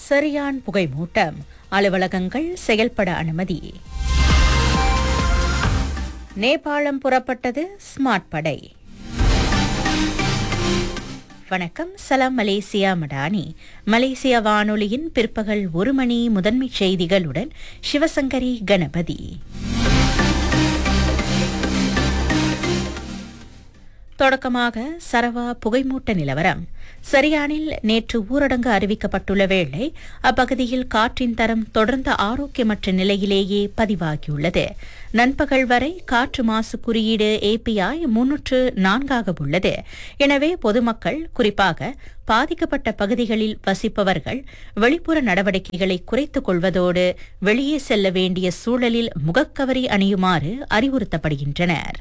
சரியான் புகைமூட்டம் அலுவலகங்கள் செயல்பட அனுமதி நேபாளம் புறப்பட்டது ஸ்மார்ட் படை வணக்கம் சலாம் மலேசியா மடானி மலேசிய வானொலியின் பிற்பகல் ஒரு மணி முதன்மைச் செய்திகளுடன் சிவசங்கரி கணபதி தொடக்கமாக சரவா புகைமூட்ட நிலவரம் சரியானில் நேற்று ஊரடங்கு அறிவிக்கப்பட்டுள்ள வேளை அப்பகுதியில் காற்றின் தரம் தொடர்ந்த ஆரோக்கியமற்ற நிலையிலேயே பதிவாகியுள்ளது நண்பகல் வரை காற்று மாசு குறியீடு ஏபிஐ முன்னூற்று நான்காக உள்ளது எனவே பொதுமக்கள் குறிப்பாக பாதிக்கப்பட்ட பகுதிகளில் வசிப்பவர்கள் வெளிப்புற நடவடிக்கைகளை குறைத்துக் கொள்வதோடு வெளியே செல்ல வேண்டிய சூழலில் முகக்கவரி அணியுமாறு அறிவுறுத்தப்படுகின்றனர்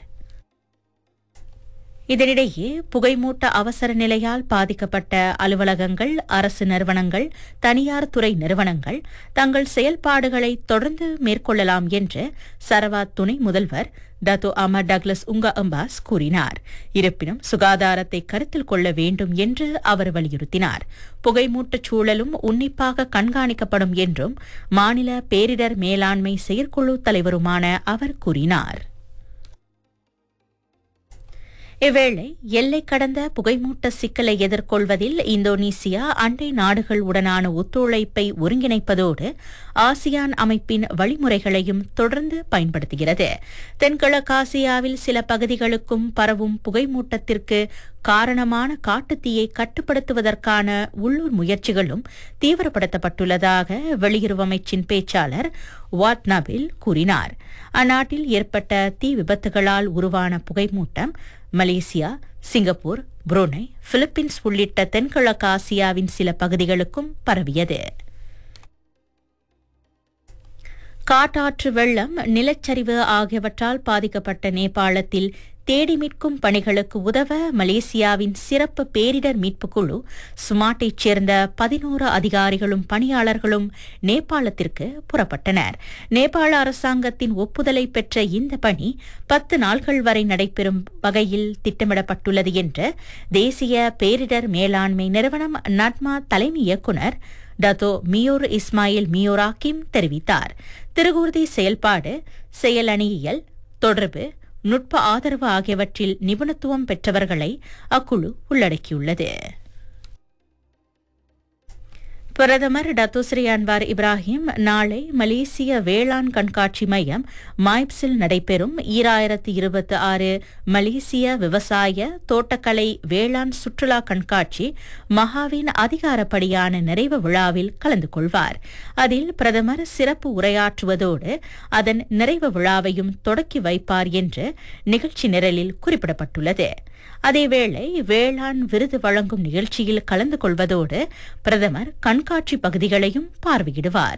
இதனிடையே புகைமூட்ட அவசர நிலையால் பாதிக்கப்பட்ட அலுவலகங்கள் அரசு நிறுவனங்கள் தனியார் துறை நிறுவனங்கள் தங்கள் செயல்பாடுகளை தொடர்ந்து மேற்கொள்ளலாம் என்று சரவா துணை முதல்வர் Datuk Amar Douglas Uggah Embas கூறினார் இருப்பினும் சுகாதாரத்தை கருத்தில் கொள்ள வேண்டும் என்று அவர் வலியுறுத்தினார் புகைமூட்டச் சூழலும் உன்னிப்பாக கண்காணிக்கப்படும் என்றும் மாநில பேரிடர் மேலாண்மை செயற்குழு தலைவருமான அவர் கூறினார் இவ்வேளை எல்லை கடந்த புகைமூட்ட சிக்கலை எதிர்கொள்வதில் இந்தோனேசியா அண்டை நாடுகள் உடனான ஒத்துழைப்பை ஒருங்கிணைப்பதோடு ஆசியான் அமைப்பின் வழிமுறைகளையும் தொடர்ந்து பயன்படுத்துகிறது தென்கிழக்காசியாவில் சில பகுதிகளுக்கும் பரவும் புகைமூட்டத்திற்கு காரணமான காட்டுத்தீயை கட்டுப்படுத்துவதற்கான உள்ளூர் முயற்சிகளும் தீவிரப்படுத்தப்பட்டுள்ளதாக வெளியுறவு அமைச்சின் பேச்சாளர் வாட்னாபில் கூறினார் அந்நாட்டில் ஏற்பட்ட தீ விபத்துகளால் உருவான புகைமூட்டம் மலேசியா சிங்கப்பூர் புரூனை பிலிப்பீன்ஸ் உள்ளிட்ட தென்கிழக்கு ஆசியாவின் சில பகுதிகளுக்கும் பரவியது காட்டாற்று வெள்ளம் நிலச்சரிவு ஆகியவற்றால் பாதிக்கப்பட்ட நேபாளத்தில் தேடி மீட்கும் பணிகளுக்கு உதவ மலேசியாவின் சிறப்பு பேரிடர் மீட்புக் குழு சுமாட்டைச் சேர்ந்த பதினோரு அதிகாரிகளும் பணியாளர்களும் நேபாளத்திற்கு புறப்பட்டனர் நேபாள அரசாங்கத்தின் ஒப்புதலை பெற்ற இந்த பணி பத்து நாள்கள் வரை நடைபெறும் வகையில் திட்டமிடப்பட்டுள்ளது என்று தேசிய பேரிடர் மேலாண்மை நிறுவனம் நட்மா தலைமை இயக்குநர் டத்தோ மியோர் இஸ்மாயில் மியோராக்கிம் தெரிவித்தார் திருகூர்தி செயல்பாடு செயலணியியல் தொடர்பு நுட்ப ஆதரவு ஆகியவற்றில் நிபுணத்துவம் பெற்றவர்களை அக்குழு உள்ளடக்கியுள்ளது பிரதமர் டத்தோஸ்ரீ அன்வார் இப்ராஹிம் நாளை மலேசிய வேளாண் கண்காட்சி மையம் மாய்ப்ஸில் நடைபெறும் ஈராயிரத்து இருபத்தி ஆறு மலேசிய விவசாய தோட்டக்கலை வேளாண் சுற்றுலா கண்காட்சி மகாவின் அதிகாரப்படியான நிறைவு விழாவில் கலந்து கொள்வார் அதில் பிரதமர் சிறப்பு உரையாற்றுவதோடு அதன் நிறைவு விழாவையும் தொடக்கி வைப்பார் என்று நிகழ்ச்சி நிரலில் குறிப்பிடப்பட்டுள்ளது அதேவேளை வேளாண் விருது வழங்கும் நிகழ்ச்சியில் கலந்து கொள்வதோடு பிரதமர் கண்காட்சி பகுதிகளையும் பார்வையிடுவார்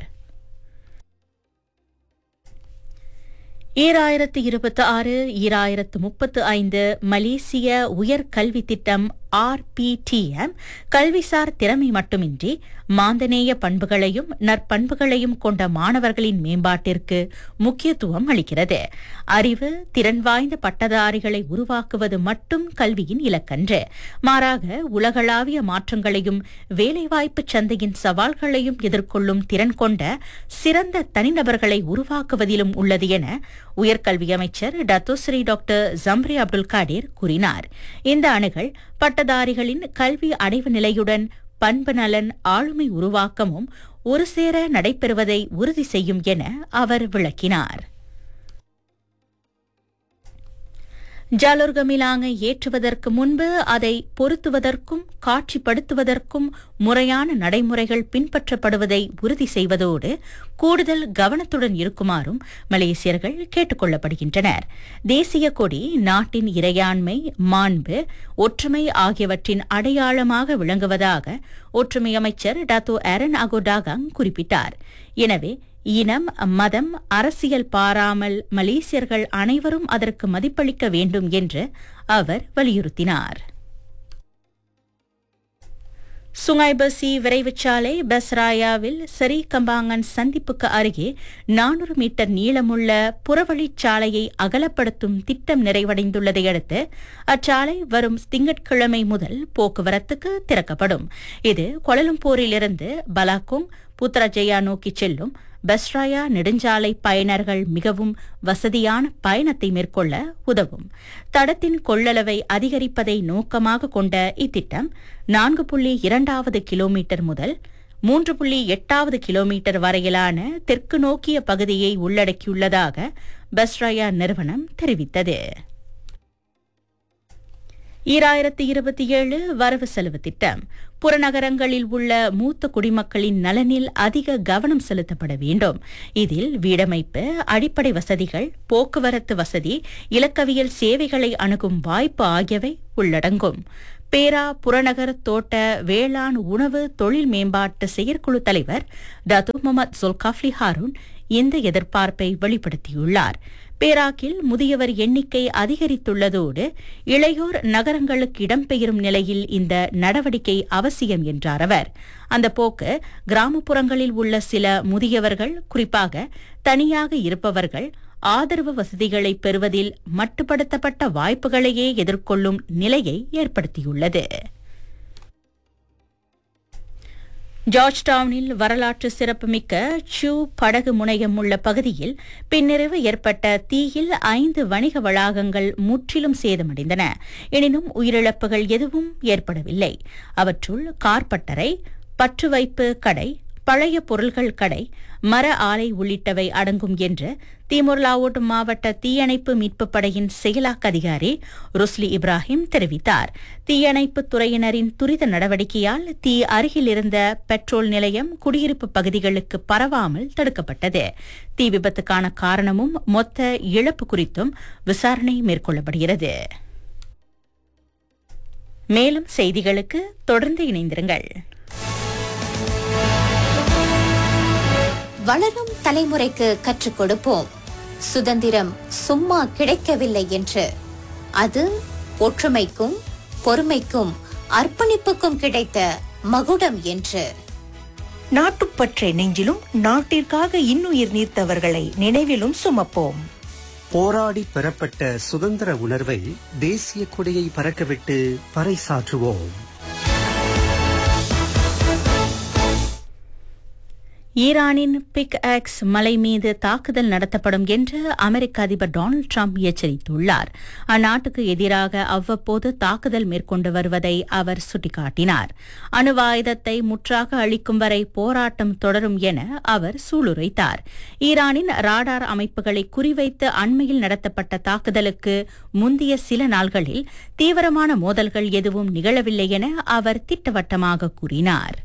ஈராயிரத்து இருபத்தி ஆறு ஈராயிரத்து முப்பத்து ஐந்து மலேசிய உயர்கல்வி திட்டம் ஆர்பிடிஎம் கல்விசார் திறமை மட்டுமின்றி மாந்தநேய பண்புகளையும் நற்பண்புகளையும் கொண்ட மாணவர்களின் மேம்பாட்டிற்கு முக்கியத்துவம் அளிக்கிறது அறிவு திறன் வாய்ந்த பட்டதாரிகளை உருவாக்குவது மட்டும் கல்வியின் இலக்கன்று மாறாக உலகளாவிய மாற்றங்களையும் வேலைவாய்ப்பு சந்தையின் சவால்களையும் எதிர்கொள்ளும் திறன் கொண்ட சிறந்த தனிநபர்களை உருவாக்குவதிலும் உள்ளது என உயர்கல்வி அமைச்சர் Datuk Seri doctor Zambry Abdul Kadir கூறினார் இந்த அணுகள் பட்டதாரிகளின் கல்வி அடைவு நிலையுடன் பண்பு நலன் ஆளுமை உருவாக்கமும் ஒருசேர நடைபெறுவதை உறுதி செய்யும் என அவர் விளக்கினார் ஜாலுர்கமிலாங்கை ஏற்றுவதற்கு முன்பு அதை பொருத்துவதற்கும் காட்சிப்படுத்துவதற்கும் முறையான நடைமுறைகள் பின்பற்றப்படுவதை உறுதி செய்வதோடு கூடுதல் கவனத்துடன் இருக்குமாறும் மலேசியர்கள் கேட்டுக் கொள்ளப்படுகின்றனர் தேசிய கொடி நாட்டின் இறையாண்மை மாண்பு ஒற்றுமை ஆகியவற்றின் அடையாளமாக விளங்குவதாக ஒற்றுமை அமைச்சர் டாத்தோ ஆரன் அகோடாகாங் குறிப்பிட்டார் எனவே இனம் மதம் அரசியல் பாராமல் மலேசியர்கள் அனைவரும் அதற்கு மதிப்பளிக்க வேண்டும் என்று அவர் வலியுறுத்தினார் சுங்கைபசி விரைவுச்சாலை பஸ்ராயாவில் சரி கம்பாங்கன் சந்திப்புக்கு அருகே நானூறு மீட்டர் நீளமுள்ள புறவழிச்சாலையை அகலப்படுத்தும் திட்டம் நிறைவடைந்துள்ளதை அடுத்து அச்சாலை வரும் திங்கட்கிழமை முதல் போக்குவரத்துக்கு திறக்கப்படும் இது கொலலம்பூரிலிருந்து பலாக்கோங் புத்ரஜயா நோக்கி செல்லும் பஸ்ராயா நெடுஞ்சாலை பயனர்கள் மிகவும் வசதியான பயணத்தை மேற்கொள்ள உதவும் தடத்தின் கொள்ளளவை அதிகரிப்பதை நோக்கமாக கொண்ட இத்திட்டம் நான்கு புள்ளி இரண்டாவது கிலோமீட்டர் முதல் மூன்று புள்ளி எட்டாவது கிலோமீட்டர் வரையிலான தெற்கு நோக்கிய பகுதியை உள்ளடக்கியுள்ளதாக பஸ்ராயா நிறுவனம் தெரிவித்தது ஈராயிரத்தி இருபத்தி ஏழு வரவு செலவு திட்டம் புறநகரங்களில் உள்ள மூத்த குடிமக்களின் நலனில் அதிக கவனம் செலுத்தப்பட வேண்டும் இதில் வீடமைப்பு அடிப்படை வசதிகள் போக்குவரத்து வசதி இலக்கவியல் சேவைகளை அணுகும் வாய்ப்பு ஆகியவை உள்ளடங்கும் பேரா புறநகர் தோட்ட வேளாண் உணவு தொழில் மேம்பாட்டு செயற்குழு தலைவர் டத்து முகமது ஜுல்காஃப்லி ஹாரூன் இந்த எதிர்பார்ப்பை வெளிப்படுத்தியுள்ளார் பேராக்கில் முதியவர் எண்ணிக்கை அதிகரித்துள்ளதோடு இளையோர் நகரங்களுக்கு இடம்பெயரும் நிலையில் இந்த நடவடிக்கை அவசியம் என்றார் அவர் அந்த போக்கு கிராமப்புறங்களில் உள்ள சில முதியவர்கள் குறிப்பாக தனியாக இருப்பவர்கள் ஆதரவு வசதிகளை பெறுவதில் மட்டுப்படுத்தப்பட்ட வாய்ப்புகளையே எதிர்கொள்ளும் நிலையை ஏற்படுத்தியுள்ளது ஜார்ஜ் டவுனில் வரலாற்று சிறப்புமிக்க சூ படகு முனையம் உள்ள பகுதியில் பின்னிரவு ஏற்பட்ட தீயில் ஐந்து வணிக வளாகங்கள் முற்றிலும் சேதமடைந்தன எனினும் உயிரிழப்புகள் எதுவும் ஏற்படவில்லை அவற்றுள் கார்பட்டறை பற்று வைப்பு கடை பழைய பொருள்கள் கடை மர ஆலை உள்ளிட்டவை அடங்கும் என்று திமுர் லாவோட் மாவட்ட தீயணைப்பு மீட்புப் படையின் செயலாக்க அதிகாரி ருஸ்லி இப்ராஹிம் தெரிவித்தார் தீயணைப்பு துறையினரின் துரித நடவடிக்கையால் தீ அருகில் இருந்த பெட்ரோல் நிலையம் குடியிருப்பு பகுதிகளுக்கு பரவாமல் தடுக்கப்பட்டது தீ விபத்துக்கான காரணமும் மொத்த இழப்பு குறித்தும் விசாரணை மேற்கொள்ளப்படுகிறது மேலும் செய்திகளுக்கு தொடர்ந்து இணைந்திருங்கள் வளரும் தலைமுறைக்கு கற்றுக் கொடுப்போம் சுதந்திரம் சும்மா கிடைக்கவில்லை என்று அது ஒற்றுமைக்கும் பொறுமைக்கும் அர்ப்பணிப்புக்கும் கிடைத்த மகுடம் என்று நாட்டுப்பற்றை நெஞ்சிலும் நாட்டிற்காக இன்னுயிர் நீர்த்தவர்களை நினைவிலும் சுமப்போம் போராடி பெறப்பட்ட சுதந்திர உணர்வை தேசிய கொடியை பறக்கவிட்டு பறைசாற்றுவோம் ஈரானின் பிக் ஆக்ஸ் மலை மீது தாக்குதல் நடத்தப்படும் என்று அமெரிக்க அதிபர் டொனால்டு டிரம்ப் எச்சரித்துள்ளார் அந்நாட்டுக்கு எதிராக அவ்வப்போது தாக்குதல் மேற்கொண்டு வருவதை அவர் சுட்டிக்காட்டினார் அணுவாயுதத்தை முற்றாக அளிக்கும் வரை போராட்டம் தொடரும் என அவர் சூளுரைத்தார் ஈரானின் ராடார் அமைப்புகளை குறிவைத்து அண்மையில் நடத்தப்பட்ட தாக்குதலுக்கு முந்தைய சில நாள்களில் தீவிரமான மோதல்கள் எதுவும் நிகழவில்லை என அவர் திட்டவட்டமாக கூறினார்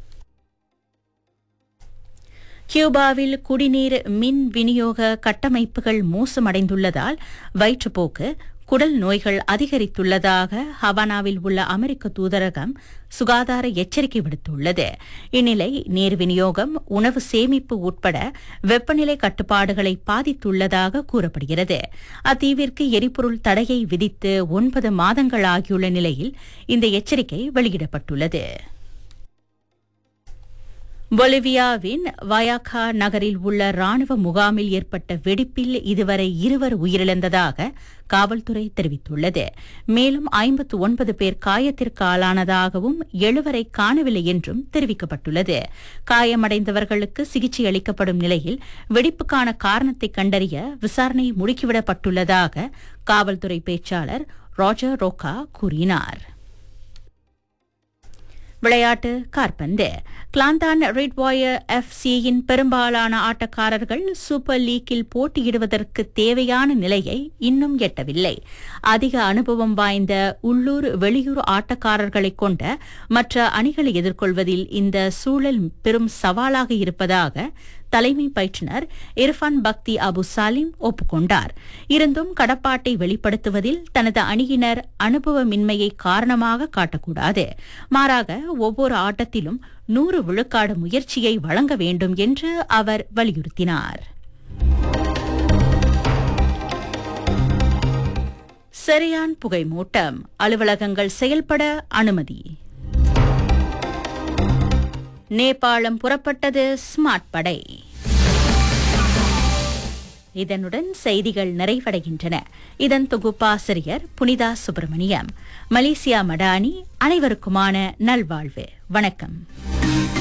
கியூபாவில் குடிநீர் மின் விநியோக கட்டமைப்புகள் மோசமடைந்துள்ளதால் வயிற்றுப்போக்கு குடல் நோய்கள் அதிகரித்துள்ளதாக ஹவானாவில் உள்ள அமெரிக்க தூதரகம் சுகாதார எச்சரிக்கை விடுத்துள்ளது இந்நிலை நீர் விநியோகம் உணவு சேமிப்பு உட்பட வெப்பநிலை கட்டுப்பாடுகளை பாதித்துள்ளதாக கூறப்படுகிறது அத்தீவிற்கு எரிபொருள் தடையை விதித்து ஒன்பது மாதங்கள் ஆகியுள்ள நிலையில் இந்த எச்சரிக்கை வெளியிடப்பட்டுள்ளது பொலிவியாவின் வயாக்கா நகரில் உள்ள ராணுவ முகாமில் ஏற்பட்ட வெடிப்பில் இதுவரை இருவர் உயிரிழந்ததாக காவல்துறை தெரிவித்துள்ளது மேலும் ஐம்பத்து ஒன்பது பேர் காயத்திற்கு ஆளானதாகவும் எழுவரை காணவில்லை என்றும் தெரிவிக்கப்பட்டுள்ளது காயமடைந்தவர்களுக்கு சிகிச்சை அளிக்கப்படும் நிலையில் வெடிப்புக்கான காரணத்தை கண்டறிய விசாரணை முடுக்கிவிடப்பட்டுள்ளதாக காவல்துறை பேச்சாளர் ராஜர் ரோகா கூறினார் விளையாட்டு கார்பந்து கிளாந்தான் ரெட் வாயர் எஃப் சியின் பெரும்பாலான ஆட்டக்காரர்கள் சூப்பர் லீக்கில் போட்டியிடுவதற்கு தேவையான நிலையை இன்னும் எட்டவில்லை அதிக அனுபவம் வாய்ந்த உள்ளூர் வெளியூர் ஆட்டக்காரர்களை கொண்ட மற்ற அணிகளை எதிர்கொள்வதில் இந்த சூழல் பெரும் சவாலாக இருப்பதாக தலைமை பயிற்றுனர் இர்ஃபான் பக்தி அபு சாலிம் ஒப்புக்கொண்டார் இருந்தும் கடப்பாட்டை வெளிப்படுத்துவதில் தனது அணியினர் அனுபவமின்மையை காரணமாக காட்டக்கூடாது மாறாக ஒவ்வொரு ஆட்டத்திலும் நூறு விழுக்காடு முயற்சியை வழங்க வேண்டும் என்று அவர் வலியுறுத்தினார் சரியான் புகை மூட்டம் அலுவலகங்கள் செயல்பட அனுமதி நேபாளம் புறப்பட்டது ஸ்மார்ட் படை இதனுடன் செய்திகள் நிறைவடைகின்றன இதன் தொகுப்பாசிரியர் புனிதா சுப்பிரமணியம் மலேசியா மடானி அனைவருக்குமான நல்வாழ்வு வணக்கம்